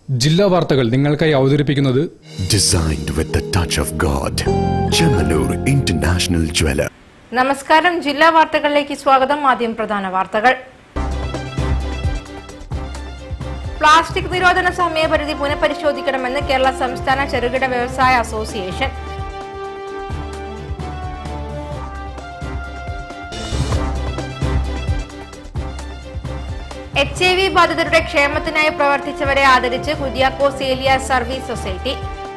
ജില്ലാ വാർത്തകൾ നിങ്ങൾക്കായി അവതരിപ്പിക്കുന്നത് Designed with the touch of God. Chemanur International Jeweler. നമസ്കാരം ജില്ലാ വാർത്തകളിലേക്ക് സ്വാഗതം ആദ്യം പ്രധാന വാർത്തകൾ പ്ലാസ്റ്റിക് നിരോധന സമയപരിധി പുനഃപരിശോധിക്കണമെന്ന് കേരള സംസ്ഥാന ചെറുകിട വ്യവസായ അസോസിയേഷൻ എച്ച് ഐ വി ബാധിതരുടെ ക്ഷേമത്തിനായി പ്രവർത്തിച്ചവരെ ആദരിച്ച് Kuriakose Elia service society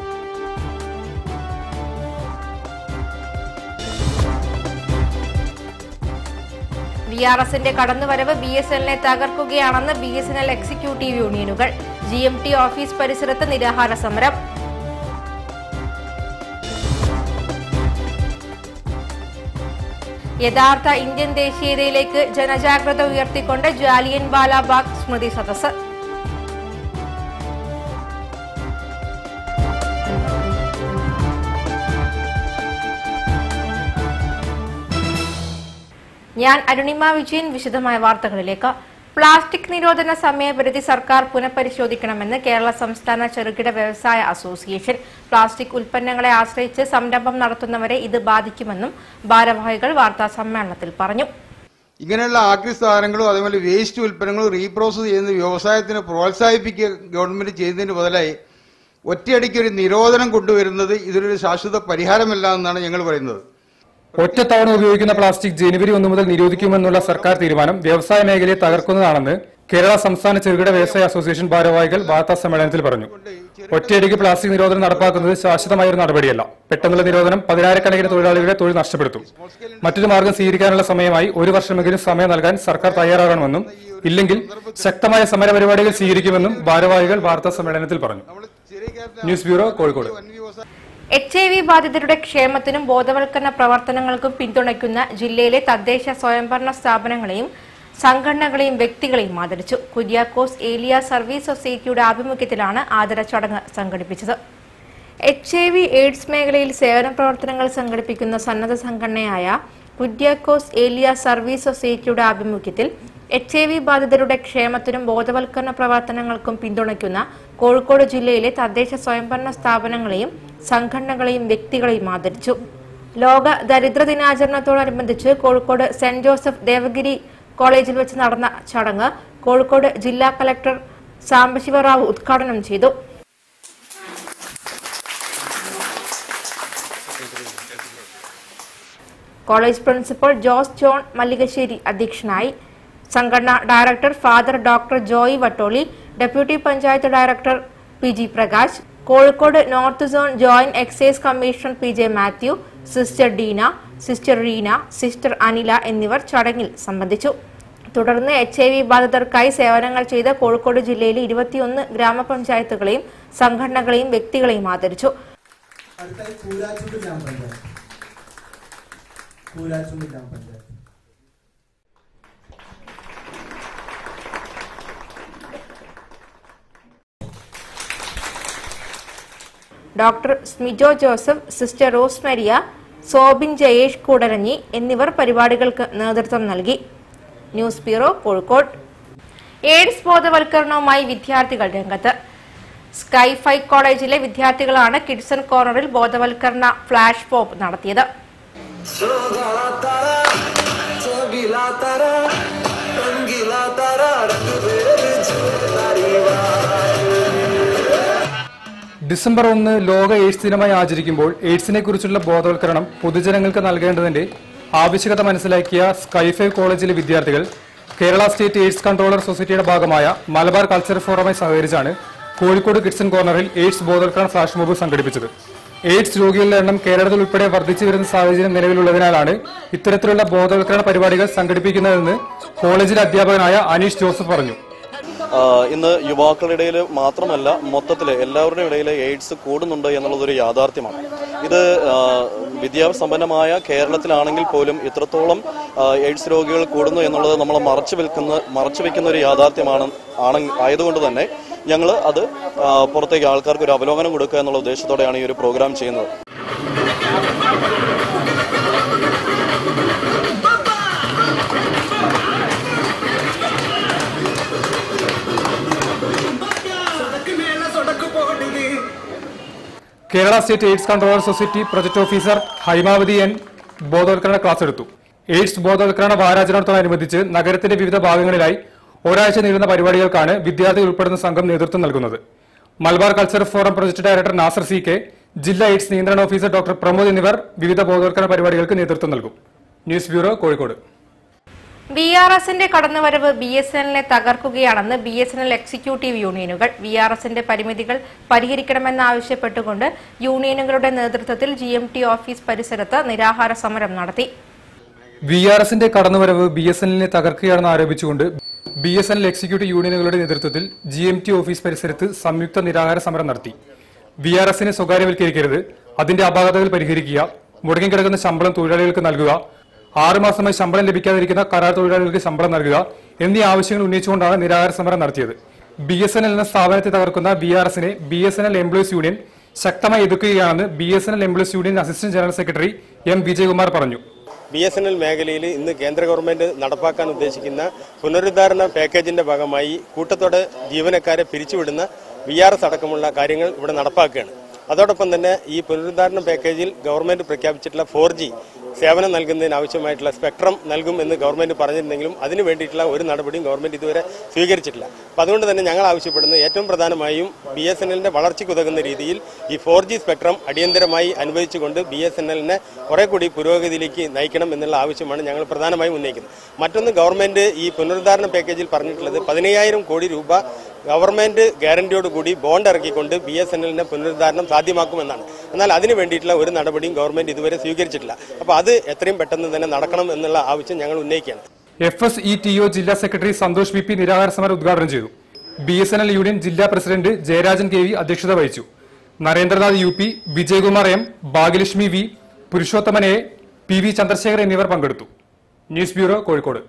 B R എസിന്റെ കടന്നുവരവ് ബി എസ് എല്ലിനെ തകർക്കുകയാണെന്ന് B S N L executive യൂണിയനുകൾ ജി എം ടി ഓഫീസ് പരിസരത്ത് നിരാഹാര സമരം യഥാർത്ഥ ഇന്ത്യൻ ദേശീയതയിലേക്ക് ജനജാഗ്രത ഉയർത്തിക്കൊണ്ട് ജാലിയൻ വാലാബാഗ് സ്മൃതി സദസ്സ് ഞാൻ അരുണിമ വിജയൻ വിശദമായ വാർത്തകളിലേക്ക് പ്ലാസ്റ്റിക് നിരോധന സമയപരിധി സർക്കാർ പുനഃപരിശോധിക്കണമെന്ന് കേരള സംസ്ഥാന ചെറുകിട വ്യവസായ അസോസിയേഷൻ പ്ലാസ്റ്റിക് ഉൽപ്പന്നങ്ങളെ ആശ്രയിച്ച് സംരംഭം നടത്തുന്നവരെ ഇത് ബാധിക്കുമെന്നും ഭാരവാഹികൾ വാർത്താ സമ്മേളനത്തിൽ പറഞ്ഞു ഇങ്ങനെയുള്ള ആക്രി സാധനങ്ങളും അതേപോലെ വേസ്റ്റ് ഉൽപ്പന്നങ്ങളും റീപ്രോസസ് ചെയ്യുന്ന വ്യവസായത്തിന് പ്രോത്സാഹിപ്പിക്കുക ഗവൺമെന്റ് ചെയ്യുന്നതിന് ബദലായി ഒറ്റയടിക്ക് ഒരു നിരോധനം കൊണ്ടുവരുന്നത് ഇതിനൊരു ശാശ്വത പരിഹാരമല്ല എന്നാണ് ഞങ്ങൾ പറയുന്നത് ഒറ്റത്തവണ ഉപയോഗിക്കുന്ന പ്ലാസ്റ്റിക് ജനുവരി ഒന്ന് മുതൽ നിരോധിക്കുമെന്നുള്ള സർക്കാർ തീരുമാനം വ്യവസായ മേഖലയെ തകർക്കുന്നതാണെന്ന് കേരള സംസ്ഥാന ചെറുകിട വ്യവസായ അസോസിയേഷൻ ഭാരവാഹികൾ വാർത്താ സമ്മേളനത്തിൽ പറഞ്ഞു ഒറ്റയടിക്ക് പ്ലാസ്റ്റിക് നിരോധനം നടപ്പാക്കുന്നത് ശാശ്വതമായ ഒരു നടപടിയല്ല പെട്ടെന്നുള്ള നിരോധനം പതിനായിരക്കണക്കിന് തൊഴിലാളികളുടെ തൊഴിൽ നഷ്ടപ്പെടുത്തും മറ്റൊരു മാർഗം സ്വീകരിക്കാനുള്ള സമയമായി ഒരു വർഷമെങ്കിലും സമയം നൽകാൻ സർക്കാർ തയ്യാറാകണമെന്നും ഇല്ലെങ്കിൽ ശക്തമായ സമരപരിപാടികൾ സ്വീകരിക്കുമെന്നും ഭാരവാഹികൾ വാർത്താ സമ്മേളനത്തിൽ പറഞ്ഞു news bureau Kozhikode H I V ബാധിതരുടെ ക്ഷേമത്തിനും ബോധവൽക്കരണ പ്രവർത്തനങ്ങൾക്കും പിന്തുണയ്ക്കുന്ന ജില്ലയിലെ തദ്ദേശ സ്വയംഭരണ സ്ഥാപനങ്ങളെയും സംഘടനകളെയും വ്യക്തികളെയും ആദരിച്ചു കുര്യാക്കോസ് ഏലിയ സർവീസ് സൊസൈറ്റിയുടെ ആഭിമുഖ്യത്തിലാണ് ആദര ചടങ്ങ് സംഘടിപ്പിച്ചത് എച്ച് ഐ വി എയ്ഡ്സ് മേഖലയിൽ സേവന പ്രവർത്തനങ്ങൾ സംഘടിപ്പിക്കുന്ന സന്നദ്ധ സംഘടനയായ കുര്യാക്കോസ് ഏലിയ സർവീസ് സൊസൈറ്റിയുടെ ആഭിമുഖ്യത്തിൽ എച്ച് ഐ വി ബാധിതരുടെ ക്ഷേമത്തിനും ബോധവൽക്കരണ പ്രവർത്തനങ്ങൾക്കും പിന്തുണയ്ക്കുന്ന കോഴിക്കോട് ജില്ലയിലെ തദ്ദേശ സ്വയംഭരണ സ്ഥാപനങ്ങളെയും സംഘടനകളെയും വ്യക്തികളെയും ആദരിച്ചു ലോക ദരിദ്ര ദിനാചരണത്തോടനുബന്ധിച്ച് കോഴിക്കോട് സെന്റ് ജോസഫ് ദേവഗിരി കോളേജിൽ വെച്ച് നടന്ന ചടങ്ങ് കോഴിക്കോട് ജില്ലാ കലക്ടർ സാംബശിവറാവു ഉദ്ഘാടനം ചെയ്തു college principal Jose John Mallikassery അധ്യക്ഷനായി സംഘടന director father doctor Joy Vattoli deputy panchayat director P G Prakash Kozhikode north zone joint excise commissioner P J Mathew sister Deena sister Reena sister Anila എന്നിവർ ചടങ്ങിൽ സംബന്ധിച്ചു തുടർന്ന് എച്ച് ഐ വി ബാധിതർക്കായി സേവനങ്ങൾ ചെയ്ത കോഴിക്കോട് ജില്ലയിലെ ഇരുപത്തിയൊന്ന് ഗ്രാമപഞ്ചായത്തുകളെയും സംഘടനകളെയും വ്യക്തികളെയും ആദരിച്ചു അടുത്തായി കൂരാച്ചുണ്ട് ഗ്രാമപഞ്ചായത്ത് കൂരാച്ചുണ്ട് ഗ്രാമപഞ്ചായത്ത് doctor Smijo Joseph sister Rose Maria Sobin Jayesh Koodaranji എന്നിവർ പരിപാടികൾക്ക് നേതൃത്വം നൽകി ന്യൂസ് ബ്യൂറോ കോഴിക്കോട് എയ്ഡ്സ് ബോധവൽക്കരണവുമായി വിദ്യാർത്ഥികൾ രംഗത്ത് സ്കൈഫൈ കോളേജിലെ വിദ്യാർത്ഥികളാണ് കിഡ്സൺ കോർണറിൽ ബോധവൽക്കരണ ഫ്ലാഷ് പോപ്പ് നടത്തിയത് सोगाला तारा चौगीला तारा रंगीला तारा रंग बेरंग तारी ഡിസംബർ ഒന്ന് ലോക എയ്ഡ്സ് ദിനമായി ആചരിക്കുമ്പോൾ എയ്ഡ്സിനെ കുറിച്ചുള്ള ബോധവൽക്കരണം പൊതുജനങ്ങൾക്ക് നൽകേണ്ടതിന്റെ ആവശ്യകത മനസ്സിലാക്കിയ സ്കൈഫൈവ് കോളേജിലെ വിദ്യാർത്ഥികൾ കേരള സ്റ്റേറ്റ് എയ്ഡ്സ് കൺട്രോളർ സൊസൈറ്റിയുടെ ഭാഗമായ മലബാർ കൾച്ചർ ഫോറമായി സഹകരിച്ചാണ് കോഴിക്കോട് കിഡ്സൺ കോർണറിൽ എയ്ഡ്സ് ബോധവൽക്കരണ ഫ്ലാഷ് മോബ് സംഘടിപ്പിച്ചത് എയ്ഡ്സ് രോഗികളുടെ എണ്ണം കേരളത്തിൽ ഉൾപ്പെടെ വർദ്ധിച്ചു വരുന്ന സാഹചര്യം നിലവിലുള്ളതിനാലാണ് ഇത്തരത്തിലുള്ള ബോധവൽക്കരണ പരിപാടികൾ സംഘടിപ്പിക്കുന്നതെന്ന് കോളേജിലെ അധ്യാപകനായ അനീഷ് ജോസഫ് പറഞ്ഞു ആഹ് ഇന്ന് യുവാക്കളുടെ ഇടയിൽ മാത്രമല്ല മൊത്തത്തിൽ എല്ലാവരുടെയും ഇടയിൽ എയ്ഡ്സ് കൂടുന്നുണ്ട് എന്നുള്ളതൊരു യാഥാർത്ഥ്യമാണ് ഇത് ആഹ് വിദ്യാസമ്പന്നമായ കേരളത്തിലാണെങ്കിൽ പോലും ഇത്രത്തോളം ആഹ് എയ്ഡ്സ് രോഗികൾ കൂടുന്നു എന്നുള്ളത് നമ്മൾ മറച്ചു വെക്കുന്ന മറച്ചു വെക്കുന്ന ഒരു യാഥാർത്ഥ്യമാണ് ആണ് ആയതുകൊണ്ട് തന്നെ ഞങ്ങൾ അത് ആഹ് പുറത്തേക്ക് ആൾക്കാർക്ക് ഒരു അവലോകനം കൊടുക്കുക എന്നുള്ള ഉദ്ദേശത്തോടെയാണ് ഈ ഒരു പ്രോഗ്രാം ചെയ്യുന്നത് Só que me la Kerala state AIDS controller society project officer Hymavathi N ബോധവൽക്കരണ ക്ലാസ് എടുത്തു എയ്ഡ്സ് ബോധവൽക്കരണ വാരാചരണത്തോടനുബന്ധിച്ച് നഗരത്തിന്റെ വിവിധ ഭാഗങ്ങളിലായി ഒരാഴ്ച നീളുന്ന പരിപാടികൾക്കാണ് വിദ്യാർത്ഥികൾ ഉൾപ്പെടുന്ന സംഘം നേതൃത്വം നൽകുന്നത് Malabar culture forum project director Nasar C K ജില്ലാ എയ്ഡ്സ് നിയന്ത്രണ ഓഫീസർ ഡോക്ടർ പ്രമോദ് എന്നിവർ വിവിധ ബോധവൽക്കരണ പരിപാടികൾക്ക് നേതൃത്വം നൽകും news bureau Kozhikode B R എസിന്റെ കടന്നുവരവ് ബി എസ് എല്ലിനെ തകർക്കുകയാണെന്ന് B S N L executive യൂണിയനുകൾ ബി ആർ എസിന്റെ പരിമിതികൾ പരിഹരിക്കണമെന്നാവശ്യപ്പെട്ടുകൊണ്ട് യൂണിയനുകളുടെ നേതൃത്വത്തിൽ ജി എം ടി ഓഫീസ് പരിസരത്ത് നിരാഹാര സമരം നടത്തി വി ആർ എസിന്റെ കടന്നുവരവ് ബി എസ് എല്ലിനെ തകർക്കുകയാണെന്ന് ആരോപിച്ചുകൊണ്ട് B S N L executive യൂണിയനുകളുടെ നേതൃത്വത്തിൽ ജി എം ടി ഓഫീസ് പരിസരത്ത് സംയുക്ത നിരാഹാര സമരം നടത്തി വി ആർ എസിനെ സ്വകാര്യവൽക്കരിക്കരുത് അതിന്റെ അപാകതകൾ പരിഹരിക്കുക മുടങ്ങിക്കിടക്കുന്ന ശമ്പളം തൊഴിലാളികൾക്ക് നൽകുക ആറുമാസമായി ശമ്പളം ലഭിക്കാതിരിക്കുന്ന കരാർ തൊഴിലാളികൾക്ക് ശമ്പളം നൽകുക എന്നീ ആവശ്യങ്ങൾ ഉന്നയിച്ചുകൊണ്ടാണ് നിരാഹാര സമരം നടത്തിയത് ബി എസ് എൻ എൽ എന്ന സ്ഥാപനത്തെ തകർക്കുന്ന ബി ആർ എസിനെ B S N L employees union ശക്തമായി എതിർക്കുകയാണെന്ന് B S N L employees union assistant general secretary M Vijayakumar പറഞ്ഞു ബി എസ് എൻ എൽ മേഖലയിൽ ഇന്ന് കേന്ദ്ര ഗവൺമെന്റ് നടപ്പാക്കാൻ ഉദ്ദേശിക്കുന്ന പുനരുദ്ധാരണ പാക്കേജിന്റെ ഭാഗമായി കൂട്ടത്തോടെ ജീവനക്കാരെ പിരിച്ചുവിടുന്ന വി ആർ എസ് അടക്കമുള്ള കാര്യങ്ങൾ ഇവിടെ നടപ്പാക്കുകയാണ് അതോടൊപ്പം തന്നെ ഈ പുനരുദ്ധാരണ പാക്കേജിൽ ഗവൺമെന്റ് പ്രഖ്യാപിച്ചിട്ടുള്ള ഫോർ ജി സേവനം നൽകുന്നതിന് ആവശ്യമായിട്ടുള്ള സ്പെക്ട്രം നൽകും എന്ന് ഗവൺമെന്റ് പറഞ്ഞിരുന്നെങ്കിലും അതിന് വേണ്ടിയിട്ടുള്ള ഒരു നടപടിയും ഗവൺമെന്റ് ഇതുവരെ സ്വീകരിച്ചിട്ടില്ല അപ്പം അതുകൊണ്ട് തന്നെ ഞങ്ങൾ ആവശ്യപ്പെടുന്നത് ഏറ്റവും പ്രധാനമായും ബി എസ് എൻ എല്ലിന്റെ വളർച്ചയ്ക്ക് ഉതകുന്ന രീതിയിൽ ഈ ഫോർ ജി സ്പെക്ട്രം അടിയന്തരമായി അനുവദിച്ചുകൊണ്ട് ബി എസ് എൻ എല്ലിനെ കുറെ കൂടി പുരോഗതിയിലേക്ക് നയിക്കണം എന്നുള്ള ആവശ്യമാണ് ഞങ്ങൾ പ്രധാനമായും ഉന്നയിക്കുന്നത് മറ്റൊന്ന് ഗവൺമെന്റ് ഈ പുനരുദ്ധാരണ പാക്കേജിൽ പറഞ്ഞിട്ടുള്ളത് പതിനയ്യായിരം കോടി രൂപ ഗവൺമെന്റ് ഗ്യാരണ്ടിയോടുകൂടി ബോണ്ട് ഇറക്കിക്കൊണ്ട് ബി എസ് എൻ എല്ലിന്റെ പുനരുദ്ധാരണം സാധ്യമാക്കുമെന്നാണ് എന്നാൽ അതിന് വേണ്ടിയിട്ടുള്ള ഒരു നടപടിയും ഗവൺമെന്റ് ഇതുവരെ സ്വീകരിച്ചിട്ടില്ല അപ്പോൾ അത് എത്രയും പെട്ടെന്ന് തന്നെ നടക്കണം എന്നുള്ള ആവശ്യം ഞങ്ങൾ ഉന്നയിക്കുകയാണ് F S E T O ജില്ലാ സെക്രട്ടറി സന്തോഷ് വി പി നിരാഹാര സമരം ഉദ്ഘാടനം ചെയ്തു B S N L union ജില്ലാ പ്രസിഡന്റ് ജയരാജൻ കെ വി അധ്യക്ഷത വഹിച്ചു Narendranath U P Vijayakumar M Bhagyalakshmi V Purushothaman A P V Chandrasekhar എന്നിവർ പങ്കെടുത്തു ന്യൂസ് ബ്യൂറോ കോഴിക്കോട്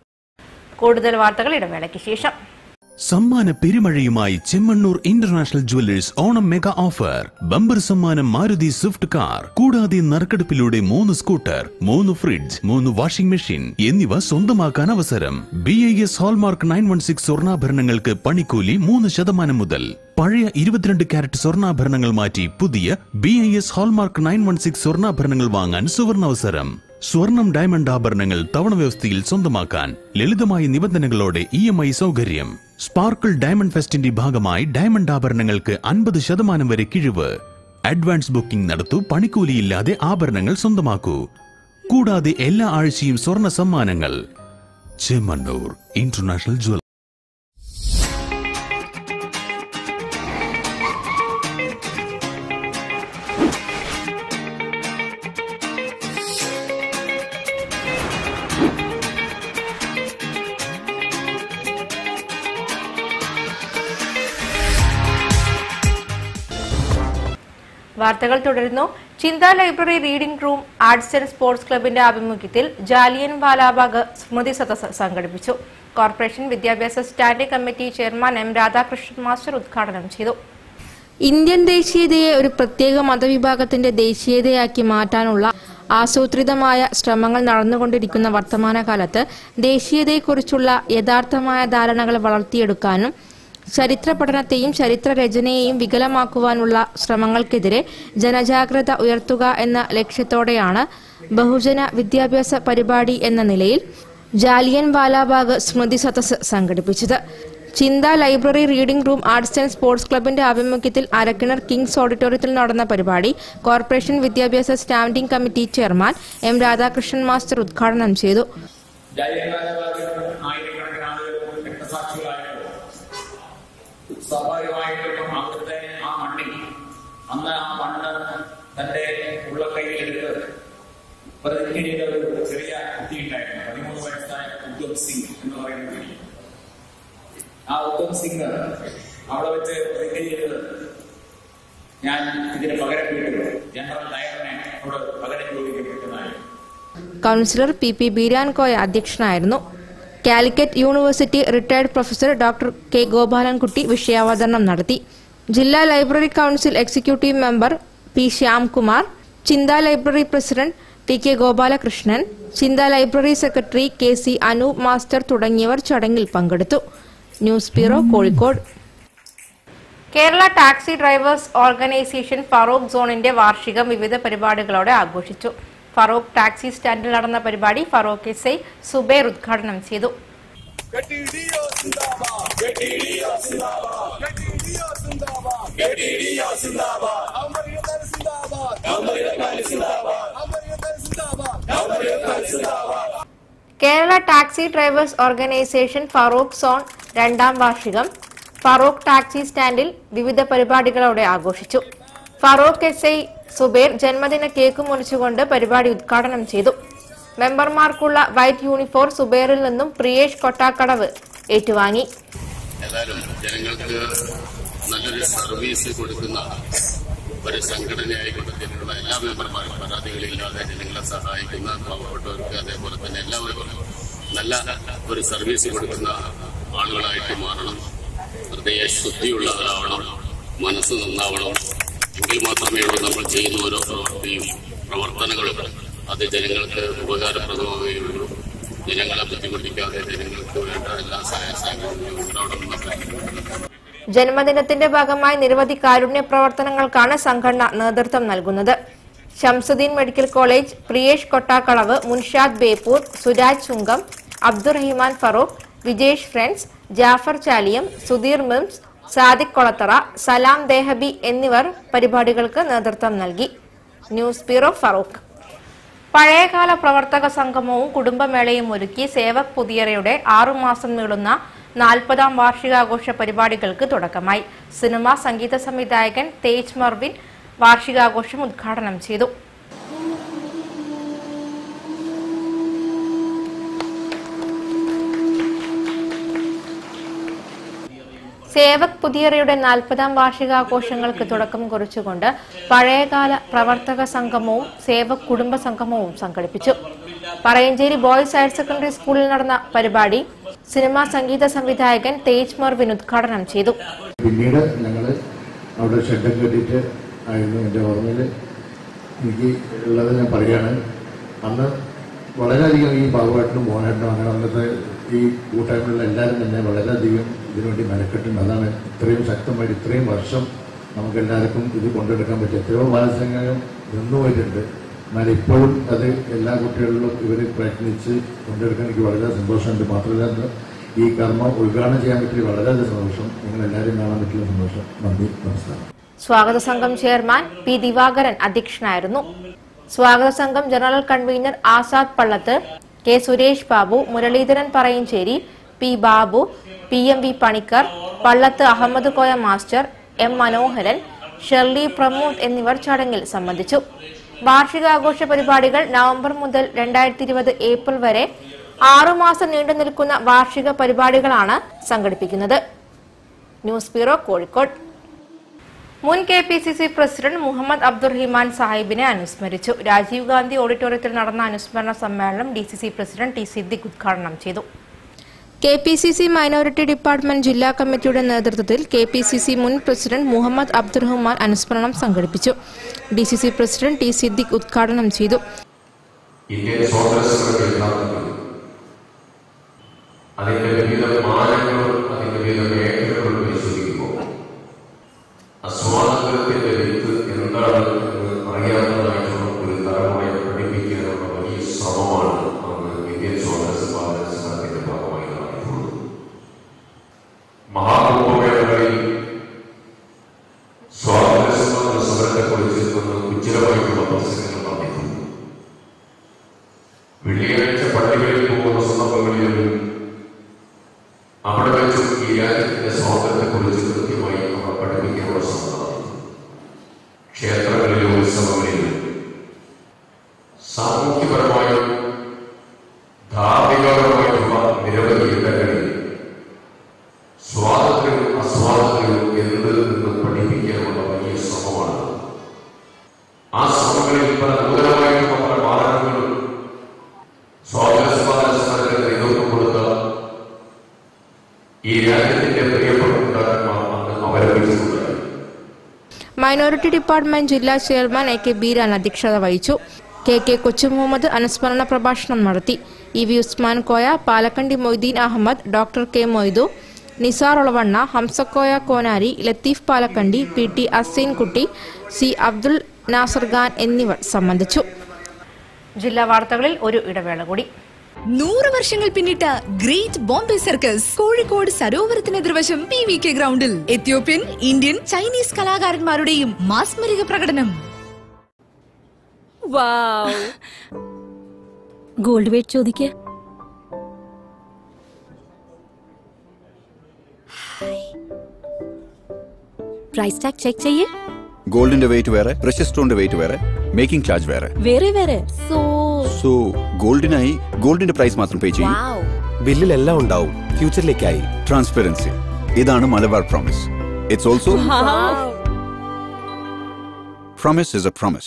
കൂടുതൽ വാർത്തകൾ ഇടവേളയ്ക്ക് ശേഷം സമ്മാന പെരുമഴയുമായി Chemmanur international jewellers Onam mega offer bumper സമ്മാനം മാരുതി സ്വിഫ്റ്റ് കാർ കൂടാതെ നറുക്കെടുപ്പിലൂടെ മൂന്ന് സ്കൂട്ടർ മൂന്ന് ഫ്രിഡ്ജ് മൂന്ന് വാഷിംഗ് മെഷീൻ എന്നിവ സ്വന്തമാക്കാൻ അവസരം B I S hallmark nine one six സ്വർണ്ണാഭരണങ്ങൾക്ക് പണിക്കൂലി മൂന്ന് ശതമാനം മുതൽ പഴയ ഇരുപത്തിരണ്ട് കാരറ്റ് സ്വർണ്ണാഭരണങ്ങൾ മാറ്റി പുതിയ B I S hallmark nine one six സ്വർണ്ണാഭരണങ്ങൾ വാങ്ങാൻ സുവർണാവസരം സ്വർണം ഡയമണ്ട് ആഭരണങ്ങൾ തവണ വ്യവസ്ഥയിൽ സ്വന്തമാക്കാൻ ലളിതമായ നിബന്ധനകളോടെ ഇ എം ഐ സൗകര്യം സ്പാർക്കിൾ ഡയമണ്ട് ഫെസ്റ്റിന്റെ ഭാഗമായി ഡയമണ്ട് ആഭരണങ്ങൾക്ക് അൻപത് ശതമാനം വരെ കിഴിവ് അഡ്വാൻസ് ബുക്കിംഗ് നടത്തൂ പണിക്കൂലിയില്ലാതെ ആഭരണങ്ങൾ സ്വന്തമാക്കൂ കൂടാതെ എല്ലാ ആഴ്ചയും സ്വർണ്ണ സമ്മാനങ്ങൾ ചെമ്മണ്ണൂർ ഇന്റർനാഷണൽ ജ്വൽ വാർത്തകൾ തുടരുന്നു Chintha library reading room arts and sports ക്ലബിന്റെ ആഭിമുഖ്യത്തിൽ ജാലിയൻ വാലാബാഗ് സ്മൃതി സദസ് സംഘടിപ്പിച്ചു കോർപ്പറേഷൻ വിദ്യാഭ്യാസ standing committee chairman M Radhakrishnan master ഉദ്ഘാടനം ചെയ്തു ഇന്ത്യൻ ദേശീയതയെ ഒരു പ്രത്യേക മതവിഭാഗത്തിന്റെ ദേശീയതയാക്കി മാറ്റാനുള്ള ആസൂത്രിതമായ ശ്രമങ്ങൾ നടന്നുകൊണ്ടിരിക്കുന്ന വർത്തമാനകാലത്ത് ദേശീയതയെക്കുറിച്ചുള്ള യഥാർത്ഥമായ ധാരണകൾ വളർത്തിയെടുക്കാനും ചരിത്ര പഠനത്തെയും ചരിത്ര രചനയെയും വികലമാക്കുവാനുള്ള ശ്രമങ്ങൾക്കെതിരെ ജനജാഗ്രത ഉയർത്തുക എന്ന ലക്ഷ്യത്തോടെയാണ് ബഹുജന വിദ്യാഭ്യാസ പരിപാടി എന്ന നിലയിൽ ജാലിയൻ വാലാബാഗ് സ്മൃതി സദസ് സംഘടിപ്പിച്ചത് Chintha library reading room arts and sports ക്ലബിന്റെ ആഭിമുഖ്യത്തിൽ അരക്കിണർ കിങ്സ് ഓഡിറ്റോറിയത്തിൽ നടന്ന പരിപാടി കോർപ്പറേഷൻ വിദ്യാഭ്യാസ standing committee chairman M Radhakrishnan master ഉദ്ഘാടനം ചെയ്തു ആയിരക്കണക്കിന് ആളുകൾ രക്തസാക്ഷികളായപ്പോൾ സ്വാഭാവികമായിട്ടും അവിടുത്തെ ആ മണ്ണിൽ അന്ന് ആ മണ്ണ് തന്റെ ഉള്ളക്കൈയിലെടുത്ത് പ്രതിജ്ഞ ചെയ്ത ഒരു ചെറിയ കുട്ടിയുണ്ടായിരുന്നു പതിമൂന്ന് വയസ്സായ ഉദ്ധം സിംഗ് എന്ന് പറയുന്ന കുട്ടി ആ ഉദ്ധം സിംഗ് അവിടെ വെച്ച് പ്രതിജ്ഞ ചെയ്തത് ഞാൻ ഇതിന് പകരം വീട്ടും ജനറൽ ഡയറിനെ അവിടെ പകരം ചോദിക്കപ്പെട്ടതായിരുന്നു കൗൺസിലർ പി പി ബീരാൻകോയ അധ്യക്ഷനായിരുന്നു Calicut university retired professor doctor K Gopalankutty വിഷയാവതരണം നടത്തി ജില്ലാ library council executive member P Shyamkumar Chintha library president T K Gopalakrishnan Chintha library secretary K C Anoop master തുടങ്ങിയവർ ചടങ്ങിൽ പങ്കെടുത്തു news bureau Kozhikode Kerala taxi drivers organisation Farook സോണിന്റെ വാർഷികം വിവിധ പരിപാടികളോടെ ആഘോഷിച്ചു ഫറൂഖ് ടാക്സി സ്റ്റാൻഡിൽ നടന്ന പരിപാടി ഫറൂഖ് എസ് ഐ സുബൈർ ഉദ്ഘാടനം ചെയ്തു Kerala taxi drivers organisation Farook zone രണ്ടാം വാർഷികം ഫറൂഖ് ടാക്സി സ്റ്റാൻഡിൽ വിവിധ പരിപാടികളോടെ ആഘോഷിച്ചു ഫറൂഖ് എസ് ഐ സുബൈർ ജന്മദിന കേക്ക് മുറിച്ചുകൊണ്ട് പരിപാടി ഉദ്ഘാടനം ചെയ്തു മെമ്പർമാർക്കുള്ള വൈറ്റ് യൂണിഫോം സുബൈറിൽ നിന്നും പ്രിയേഷ് കൊട്ടാക്കടവ് ഏറ്റുവാങ്ങി ഏതായാലും ജനങ്ങൾക്ക് നല്ലൊരു സർവീസ് കൊടുക്കുന്ന ഒരു സംഘടനയായിക്കൊണ്ട് ജനങ്ങളുടെ എല്ലാ മെമ്പർമാരും പരാതികളില്ലാതെ ജനങ്ങളെ സഹായിക്കുന്ന പാവപ്പെട്ടവർക്ക് അതേപോലെ തന്നെ എല്ലാവർക്കും നല്ല ഒരു സർവീസ് കൊടുക്കുന്ന ആളുകളായിട്ട് മാറണം ഹൃദയ ശുദ്ധിയുള്ളവരാവണം മനസ്സ് നന്നാവണം എങ്കിൽ മാത്രമേ ഉള്ളൂ നമ്മൾ ചെയ്യുന്ന ഓരോ പ്രവൃത്തിയും പ്രവർത്തനങ്ങളും അത് ജനങ്ങൾക്ക് ഉപകാരപ്രദമാവുകയുള്ളൂ ജനങ്ങളെ ബുദ്ധിമുട്ടിക്കാതെ ജനങ്ങൾക്ക് വേണ്ട എല്ലാ സഹായ സഹകരണങ്ങളും ഉണ്ടാവണമെന്ന് ജന്മദിനത്തിന്റെ ഭാഗമായി നിരവധി കാരുണ്യ പ്രവർത്തനങ്ങൾക്കാണ് സംഘടന നേതൃത്വം നൽകുന്നത് Shamsuddin medical college Priyesh Kottakkalavu Munshad Beypore Suraj Chungam Abdurahiman Farook Vijesh friends Jafar Chaliyam Sudheer MIMS Sadiq Kolathara Salam Dehabi എന്നിവർ പരിപാടികൾക്ക് നേതൃത്വം നൽകി ന്യൂസ് ബ്യൂറോ ഫറൂഖ് പഴയകാല പ്രവർത്തക സംഗമവും കുടുംബമേളയും ഒരുക്കി സേവക് പുതിയറയുടെ ആറുമാസം നീളുന്ന നാൽപ്പതാം വാർഷികാഘോഷ പരിപാടികൾക്ക് തുടക്കമായി സിനിമ സംഗീത സംവിധായകൻ തേജ് മർവിൻ വാർഷികാഘോഷം ഉദ്ഘാടനം ചെയ്തു സേവക് പുതിയറയുടെ നാൽപ്പതാം വാർഷികാഘോഷങ്ങൾക്ക് തുടക്കം കുറിച്ചുകൊണ്ട് പഴയകാല പ്രവർത്തക സംഗമവും സേവക് കുടുംബ സംഗമവും സംഘടിപ്പിച്ചു പറയഞ്ചേരി ബോയ്സ് ഹയർ സെക്കൻഡറി സ്കൂളിൽ നടന്ന പരിപാടി സിനിമാ സംഗീത സംവിധായകൻ തേജ് മർവിൻ ഉദ്ഘാടനം ചെയ്തു പിന്നീട് ഞങ്ങൾ അവിടെ ഷെഡൊക്കെ കെട്ടിയിട്ട് ആയിരുന്നു എൻ്റെ ഓർമ്മയിൽ എനിക്ക് ഉള്ളത് ഞാൻ പറയുകയാണ് അന്ന് വളരെയധികം ഈ ബാബുവേട്ടനും മോഹനേട്ടനും അങ്ങനെ അന്നത്തെ ഈ കൂട്ടായ്മകളിൽ എല്ലാവരും തന്നെ വളരെയധികം ഇതിനുവേണ്ടി മെനക്കെട്ടുണ്ട് അതാണ് ഇത്രയും ശക്തമായിട്ട് ഇത്രയും വർഷം നമുക്ക് എല്ലാവർക്കും ഇത് കൊണ്ടെടുക്കാൻ പറ്റും എത്രയോ ബാലസംഘം നിന്നുപോയിട്ടുണ്ട് എന്നാൽ ഇപ്പോഴും അത് എല്ലാ കുട്ടികളിലും ഇവർ പ്രയത്നിച്ച് കൊണ്ടെടുക്കാൻ എനിക്ക് വളരെ സന്തോഷമുണ്ട് മാത്രമല്ല അന്ന് ഈ കർമ്മം ഉദ്ഘാടനം ചെയ്യാൻ പറ്റിയ വളരെയധികം സന്തോഷം നിങ്ങൾ എല്ലാവരും കാണാൻ പറ്റിയ സന്തോഷം നന്ദി നമസ്കാരം സ്വാഗത സംഘം ചെയർമാൻ പി ദിവാകരൻ അധ്യക്ഷനായിരുന്നു സ്വാഗത സംഘം general convener Azad Pallath K Suresh Babu Muraleedharan Parayancheri P Babu P M V Panicker Pallath Ahammed Koya master M Manoharan Shirley Pramod എന്നിവർ ചടങ്ങിൽ സംബന്ധിച്ചു വാർഷികാഘോഷ പരിപാടികൾ നവംബർ മുതൽ രണ്ടായിരത്തി ഇരുപത് ഏപ്രിൽ വരെ ആറുമാസം നീണ്ടു നിൽക്കുന്ന വാർഷിക പരിപാടികളാണ് സംഘടിപ്പിക്കുന്നത് ന്യൂസ് ബ്യൂറോ കോഴിക്കോട് മുൻ K P C C president Muhammad Abdurahiman സാഹിബിനെ അനുസ്മരിച്ചു രാജീവ് ഗാന്ധി ഓഡിറ്റോറിയത്തിൽ നടന്ന അനുസ്മരണ സമ്മേളനം D C C president T Siddique ഉദ്ഘാടനം ചെയ്തു K P C C minority department ജില്ലാ കമ്മിറ്റിയുടെ നേതൃത്വത്തിൽ കെ പി സി സി മുൻ പ്രസിഡന്റ് മുഹമ്മദ് അബ്ദുറഹ്മാൻ അനുസ്മരണം സംഘടിപ്പിച്ചു D C C president T Siddique ഉദ്ഘാടനം ചെയ്തു ഇന്ത്യൻ സ്വാതന്ത്ര്യസമരത്തിൽ നടന്നത് അതിന്റെ വിവിധ മാനങ്ങളും അതിന്റെ വിവിധ മേഖലകളും പരിശോധിക്കുമ്പോൾ അസ്വാതന്ത്ര്യത്തിന്റെ വിത്ത് എന്താണ് എന്ന് അറിയാവുന്നതായിട്ടുള്ള ഒരു തലമുറയെ പഠിപ്പിക്കാനുള്ള വലിയ ശ്രമമാണ് അന്ന് ഇന്ത്യൻ സ്വാതന്ത്ര്യ സമാധാന സമരത്തിന്റെ ഭാഗമായി നടന്നിട്ടുള്ളത് മഹാകുംഭമേളകളിൽ സ്വാതന്ത്ര്യ സമാധാന സമരത്തെക്കുറിച്ച് നിന്ന് ഉജ്ജ്വലമായിട്ടുള്ള പ്രസംഗങ്ങൾ നടന്നിട്ടുണ്ട് വെള്ളിയാഴ്ച പള്ളികളിൽ പോകുന്ന സന്ദർഭങ്ങളിലും അവിടെ വെച്ചും ഈ രാജ്യത്തിന്റെ സ്വാതന്ത്ര്യത്തെക്കുറിച്ച് കൃത്യമായി നമ്മൾ പഠിപ്പിക്കാനുള്ള ശ്രമം നടത്തുന്നു ക്ഷേത്രങ്ങളിലെ ഉത്സവങ്ങളിലും സാമൂഹ്യപരമായും ധാർമ്മികപരമായിട്ടുള്ള നിരവധി ഇടങ്ങളിൽ സ്വാതന്ത്ര്യവും അസ്വാതന്ത്ര്യവും എന്ത് എന്ന് പഠിപ്പിക്കാനുള്ള വലിയ ശ്രമമാണ് ആ ശ്രമങ്ങളിൽ പല നൂതനമായിട്ടുള്ള പല മാർഗങ്ങളും സ്വാതന്ത്ര്യ സമാധാന സമരത്തിന് നേതൃത്വം കൊടുത്ത ഈ രാജ്യത്തിന്റെ പ്രിയപ്പെട്ട നേതാക്കന്മാർ അന്ന് അവലംബിച്ചിട്ടുണ്ടായി മൈനോറിറ്റി ഡിപ്പാർട്ട്മെന്റ് ജില്ലാ ചെയർമാൻ എ കെ ബീരാൻ അധ്യക്ഷത വഹിച്ചു കെ കെ കൊച്ചു മുഹമ്മദ് അനുസ്മരണ പ്രഭാഷണം നടത്തി E V Usman Koya Palakkandi Moideen Ahammed doctor K Moidu Nisar Olavanna Hamsakoya Konari Latheef Palakkandi P T Aseenkutty C Abdul Nasar Khan എന്നിവർ സംബന്ധിച്ചു ജില്ലാ വാർത്തകളിൽ ഒരു ഇടവേള കൂടി നൂറ് വർഷങ്ങൾ പിന്നിട്ട ഗ്രേറ്റ് ബോംബെ സർക്കസ് കോഴിക്കോട് സരോവരത്തിന് എതിർവശം പി വി കെ ഗ്രൗണ്ടിൽ എത്യോപ്യൻ ഇന്ത്യൻ ചൈനീസ് കലാകാരന്മാരുടെയും മാസ്മരിക പ്രകടനം ഗോൾഡ് വെയിറ്റ് ചോദിക്കുക പ്രൈസ് ടാഗ് ചെക്ക് ചെയ്യേ ഗോൾഡിന്റെ വെയിറ്റ് വേറെ പ്രഷ്യസ് സ്റ്റോണിന്റെ വെയിറ്റ് വേറെ മേക്കിംഗ് ചാർജ് വേറെ വേറെ വേറെ സോ സോ ഗോൾഡിനായി ഗോൾഡിന്റെ പ്രൈസ് മാത്രം പേ ചെയ്യും വാവ് ബില്ലിലെല്ലാം ഉണ്ടാവും ഫ്യൂച്ചറിലേക്കായി ട്രാൻസ്പെറൻസി ഇതാണ് Malabar promise it's also promise is a promise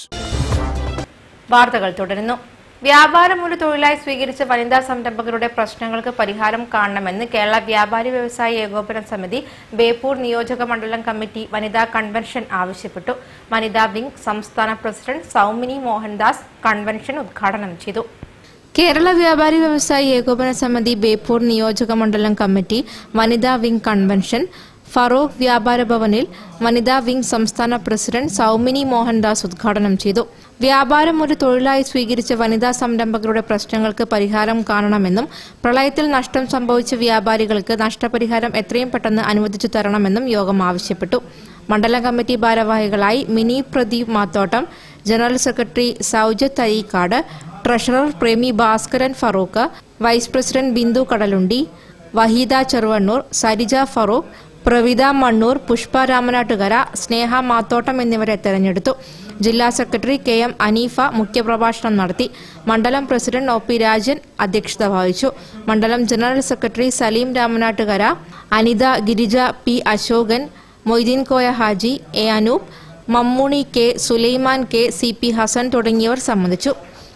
വാർത്തകൾ തുടരുന്നു വ്യാപാരമൂല്യ തൊഴിലായി സ്വീകരിച്ച വനിതാ സംരംഭകരുടെ പ്രശ്നങ്ങൾക്ക് പരിഹാരം കാണണമെന്ന് കേരള വ്യാപാരി വ്യവസായ ഏകോപന സമിതി ബേപ്പൂർ നിയോജക മണ്ഡലം കമ്മിറ്റി വനിതാ കൺവെൻഷൻ ആവശ്യപ്പെട്ടു വനിതാ വിംഗ് സംസ്ഥാന പ്രസിഡന്റ് സൗമിനി മോഹൻദാസ് കൺവെൻഷൻ ഉദ്ഘാടനം ചെയ്തു കേരള വ്യാപാരി വ്യവസായി ഏകോപന സമിതി ബേപ്പൂർ നിയോജക മണ്ഡലം കമ്മിറ്റി വനിതാ വിംഗ് കൺവെൻഷൻ ഫറോക്ക് വ്യാപാര ഭവനിൽ വനിതാ വിംഗ് സംസ്ഥാന പ്രസിഡന്റ് സൗമിനി മോഹൻദാസ് ഉദ്ഘാടനം ചെയ്തു വ്യാപാരം ഒരു തൊഴിലായി സ്വീകരിച്ച വനിതാ സംരംഭകരുടെ പ്രശ്നങ്ങൾക്ക് പരിഹാരം കാണണമെന്നും പ്രളയത്തിൽ നഷ്ടം സംഭവിച്ച വ്യാപാരികൾക്ക് നഷ്ടപരിഹാരം എത്രയും പെട്ടെന്ന് അനുവദിച്ചു തരണമെന്നും യോഗം ആവശ്യപ്പെട്ടു മണ്ഡലം കമ്മിറ്റി ഭാരവാഹികളായി Mini Pradeep Mathottam general secretary Soujath Areekkad treasurer Premi Bhaskaran Farook vice president Bindu Kadalundi Waheeda Cheruvannur Sarija Farook Pravitha Mannur Pushpa Ramanattukara Sneha Mathottam എന്നിവരെ തെരഞ്ഞെടുത്തു ജില്ലാ സെക്രട്ടറി കെ എം അനീഫ മുഖ്യപ്രഭാഷണം നടത്തി മണ്ഡലം പ്രസിഡന്റ് ഒ പി രാജൻ അധ്യക്ഷത വഹിച്ചു മണ്ഡലം general secretary Saleem Ramanattukara Anitha Girija P Ashokan Moideen Koya Haji A Anoop Mammooni K Sulaiman K C P Hasan തുടങ്ങിയവർ സംബന്ധിച്ചു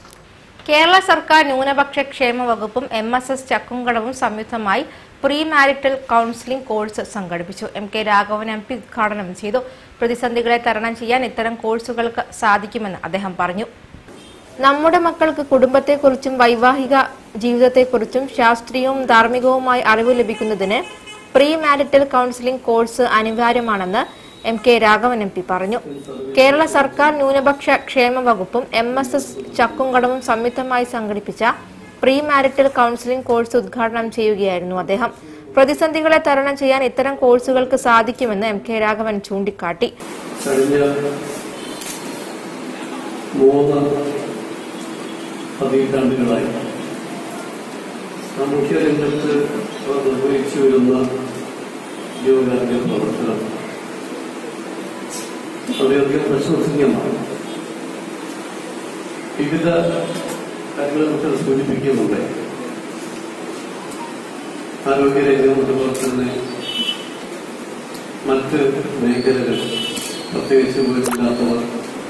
കേരള സർക്കാർ ന്യൂനപക്ഷ ക്ഷേമ വകുപ്പും എം എസ് എസ് ചക്കുംകടവും സംയുക്തമായി പ്രീ മാരിറ്റൽ കൗൺസിലിംഗ് കോഴ്സ് സംഘടിപ്പിച്ചു M K Raghavan M P ഉദ്ഘാടനം ചെയ്തു പ്രതിസന്ധികളെ തരണം ചെയ്യാൻ ഇത്തരം കോഴ്സുകൾക്ക് സാധിക്കുമെന്ന് അദ്ദേഹം പറഞ്ഞു നമ്മുടെ മക്കൾക്ക് കുടുംബത്തെക്കുറിച്ചും വൈവാഹിക ജീവിതത്തെക്കുറിച്ചും ശാസ്ത്രീയവും ധാർമ്മികവുമായ അറിവ് ലഭിക്കുന്നതിന് പ്രീ മാരിറ്റൽ കൗൺസിലിംഗ് കോഴ്സ് അനിവാര്യമാണെന്ന് M K Raghavan M P പറഞ്ഞു കേരള സർക്കാർ ന്യൂനപക്ഷ ക്ഷേമ വകുപ്പും എം എസ് എസ് ചക്കുംകടവും സംയുക്തമായി സംഘടിപ്പിച്ച പ്രീ മാരിറ്റൽ കൗൺസിലിംഗ് കോഴ്സ് ഉദ്ഘാടനം ചെയ്യുകയായിരുന്നു അദ്ദേഹം പ്രതിസന്ധികളെ തരണം ചെയ്യാൻ ഇത്തരം കോഴ്സുകൾക്ക് സാധിക്കുമെന്ന് എം കെ രാഘവൻ ചൂണ്ടിക്കാട്ടി കഴിഞ്ഞ മൂന്ന് പതിറ്റാണ്ടുകളായി സാമൂഹ്യ രംഗത്ത് അവർ നിർവഹിച്ചു വരുന്ന ജീവകാരുണ്യ പ്രവർത്തനം വളരെയധികം പ്രശംസനീയമാണ് വിവിധ കാര്യങ്ങൾ നമുക്ക് സൂചിപ്പിക്കുന്നുണ്ട് ആരോഗ്യരംഗം അതുപോലെ തന്നെ മറ്റ് മേഖലകൾ പ്രത്യേകിച്ച് വീടില്ലാത്തവർ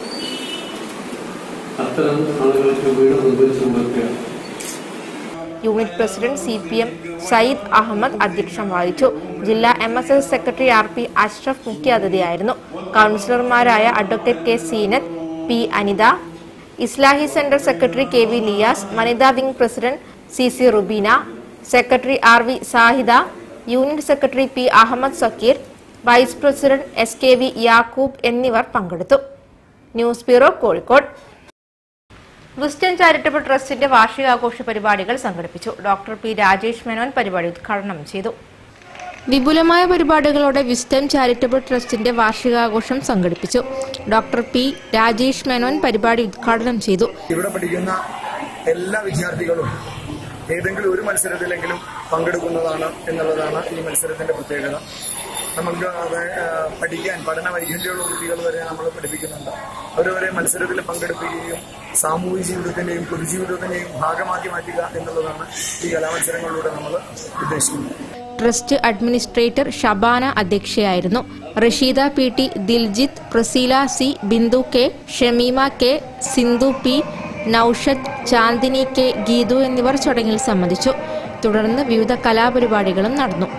അത്തരം ആളുകൾക്ക് വീട് നിർമ്മിച്ചു കൊടുക്കുകയാണ് unit president C P M Sayyid Ahammed അധ്യക്ഷം വഹിച്ചു ജില്ലാ M S S secretary R P Ashraf മുഖ്യാതിഥിയായിരുന്നു കൌൺസിലർമാരായ advocate K Zeenath P Anitha Islahi centre secretary K V Niyas വനിതാ wing president C C Rubeena secretary R V Sahida unit secretary P Ahammed Zakir vice president S K V Yakub എന്നിവർ പങ്കെടുത്തു news bureau Kozhikode Wiston charitable ട്രസ്റ്റിന്റെ വാർഷികാഘോഷ പരിപാടികൾ സംഘടിപ്പിച്ചു doctor P Rajesh Menon പരിപാടി ഉദ്ഘാടനം ചെയ്തു വിപുലമായ പരിപാടികളോടെ വിസ്റ്റം ചാരിറ്റബിൾ ട്രസ്റ്റിന്റെ വാർഷികാഘോഷം സംഘടിപ്പിച്ചു ഡോക്ടർ പി രാജേഷ് മേനോൻ പരിപാടി ഉദ്ഘാടനം ചെയ്തു ഇവിടെ പഠിക്കുന്ന എല്ലാ വിദ്യാർത്ഥികളും ഏതെങ്കിലും ഒരു മത്സരത്തിലെങ്കിലും പങ്കെടുക്കുന്നതാണ് എന്നുള്ളതാണ് ഈ മത്സരത്തിന്റെ പ്രത്യേകത നമുക്ക് അത് ആ, പഠിക്കാൻ പഠന വൈകല്യമുള്ള കുട്ടികൾ വരെ നമ്മൾ പഠിപ്പിക്കുന്നുണ്ട് അവരവരെ മത്സരത്തിൽ പങ്കെടുപ്പിക്കുകയും സാമൂഹിക ജീവിതത്തിന്റെയും പൊതുജീവിതത്തിന്റെയും ഭാഗമാക്കി മാറ്റുക എന്നുള്ളതാണ് ഈ കലാമത്സരങ്ങളിലൂടെ നമ്മൾ ഉദ്ദേശിക്കുന്നത് ട്രസ്റ്റ് അഡ്മിനിസ്ട്രേറ്റർ ഷബാന അധ്യക്ഷയായിരുന്നു Rasheeda P T Diljith Praseela C Bindu K Shameema K Sindhu P Noushad Chandini K Geethu എന്നിവർ ചടങ്ങിൽ സംബന്ധിച്ചു തുടർന്ന് വിവിധ കലാപരിപാടികളും നടന്നു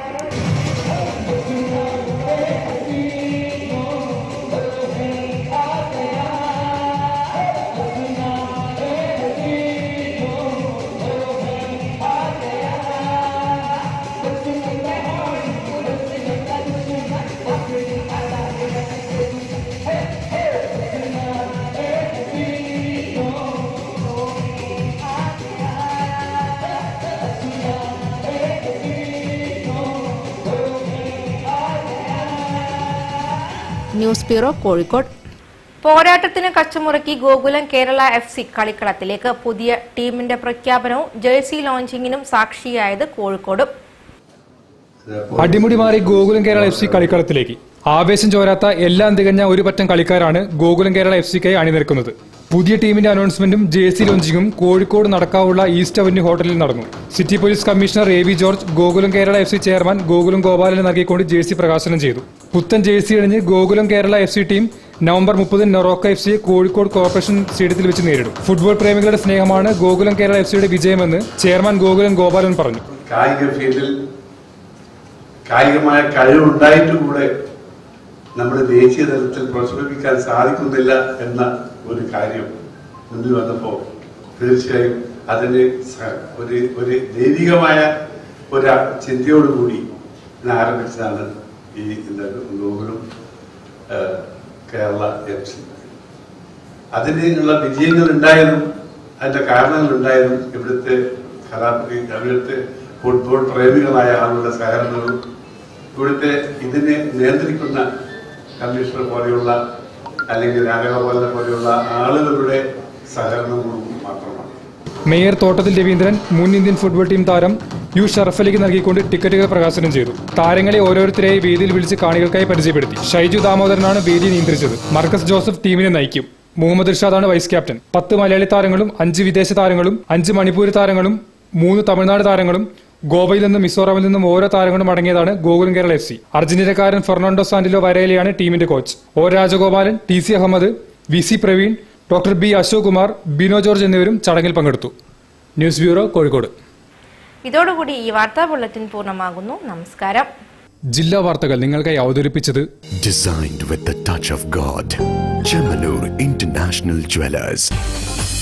ന്യൂസ് ബ്യൂറോ കോഴിക്കോട് പോരാട്ടത്തിന് കച്ചമുറക്കി ഗോകുലം കേരള എഫ് സി കളിക്കളത്തിലേക്ക് പുതിയ ടീമിന്റെ പ്രഖ്യാപനവും ജേഴ്സി ലോഞ്ചിങ്ങിനും സാക്ഷിയായത് കോഴിക്കോടും അടിമുടി മാറി ഗോകുലം കേരള എഫ് സി കളിക്കളത്തിലേക്ക് ആവേശം ചോരാത്ത എല്ലാം തികഞ്ഞ ഒരു പറ്റം കളിക്കാരാണ് ഗോകുലം കേരള എഫ് സിക്കായി അണിനിരക്കുന്നത് പുതിയ ടീമിന്റെ അനൗൺസ്മെന്റും ജേഴ്സി ലോഞ്ചിങ്ങും കോഴിക്കോട് നടക്കാവുള്ള ഈസ്റ്റ് അവന്യൂ ഹോട്ടലിൽ നടന്നു city police commissioner A V George Gokulam Kerala F C chairman Gokulam ഗോപാലന് നൽകിക്കൊണ്ട് ജേഴ്സി പ്രകാശനം ചെയ്തു പുത്തൻ ജേഴ്സി അണിഞ്ഞ് Gokulam Kerala F C team November മുപ്പതിന് നൊറോക്ക എഫ് സിയെ കോഴിക്കോട് കോർപ്പറേഷൻ സ്റ്റേഡിയത്തിൽ വെച്ച് നേരിടും ഫുട്ബോൾ പ്രേമികളുടെ സ്നേഹമാണ് ഗോകുലം കേരള എഫ് സിയുടെ വിജയമെന്ന് ചെയർമാൻ ഗോകുലം ഗോപാലൻ പറഞ്ഞു കായിക ഫീൽഡിൽ കായികമായ കഴിവുണ്ടായിട്ട് കൂടെ നമ്മുടെ ദേശീയ തലത്തിൽ പ്രോത്സാഹിപ്പിക്കാൻ സാധിക്കുന്നില്ല എന്ന ഒരു കാര്യം മുന്നിൽ വന്നപ്പോൾ തീർച്ചയായും അതിന് സ- ഒരു ഒരു ദൈവികമായ ഒരു ചിന്തയോടുകൂടി ഞാൻ ആരംഭിച്ചതാണ് ഈ എന്താണ് ഗോകുലം ആ, കേരള എഫ് സി അതിനുള്ള വിജയങ്ങൾ ഉണ്ടായതും അതിന്റെ കാരണങ്ങൾ ഉണ്ടായതും ഇവിടുത്തെ കലാ ഇവിടുത്തെ ഫുട്ബോൾ പ്രേമികളായ ആളുകളുടെ സഹകരണങ്ങളും ഇവിടുത്തെ ഇതിനെ നിയന്ത്രിക്കുന്ന കമ്മീഷണർ പോലെയുള്ള അല്ലെങ്കിൽ രാജഗോപാലനെ പോലെയുള്ള ആളുകളുടെ സഹകരണങ്ങളും മാത്രമാണ് മേയർ തോട്ടത്തിൽ രവീന്ദ്രൻ മുൻ ഇന്ത്യൻ ഫുട്ബോൾ ടീം താരം യു ഷറഫലിക്ക് നൽകിക്കൊണ്ട് ടിക്കറ്റുകൾ പ്രകാശനം ചെയ്തു താരങ്ങളെ ഓരോരുത്തരെയായി വേദിയിൽ വിളിച്ച് കാണികൾക്കായി പരിചയപ്പെടുത്തി ഷൈജു ദാമോദരനാണ് വേദി നിയന്ത്രിച്ചത് മർക്കസ് ജോസഫ് ടീമിനെ നയിക്കും മുഹമ്മദ് ഇർഷാദാണ് വൈസ് ക്യാപ്റ്റൻ പത്ത് മലയാളി താരങ്ങളും അഞ്ച് വിദേശ താരങ്ങളും അഞ്ച് മണിപ്പൂരി താരങ്ങളും മൂന്ന് തമിഴ്നാട് താരങ്ങളും ഗോവയിൽ നിന്നും മിസോറാമിൽ നിന്നും ഓരോ താരങ്ങളും അടങ്ങിയതാണ് ഗോകുലം കേരള എഫ് സി അർജന്റീനക്കാരൻ ഫെർണാണ്ടോ സാന്റിലോ വരേലയാണ് ടീമിന്റെ coach O Rajagopalan T C Ahammed V C Praveen doctor B Ashok Kumar Bino George എന്നിവരും ചടങ്ങിൽ പങ്കെടുത്തു ന്യൂസ് ബ്യൂറോ കോഴിക്കോട് ഇതോടുകൂടി ഈ വാർത്താ ബുള്ളറ്റിൻ പൂർണ്ണമാകുന്നു നമസ്കാരം ജില്ലാ വാർത്തകൾ നിങ്ങൾക്കായി അവതരിപ്പിച്ചത് Designed with the touch of God. Chemanur International Jewelers.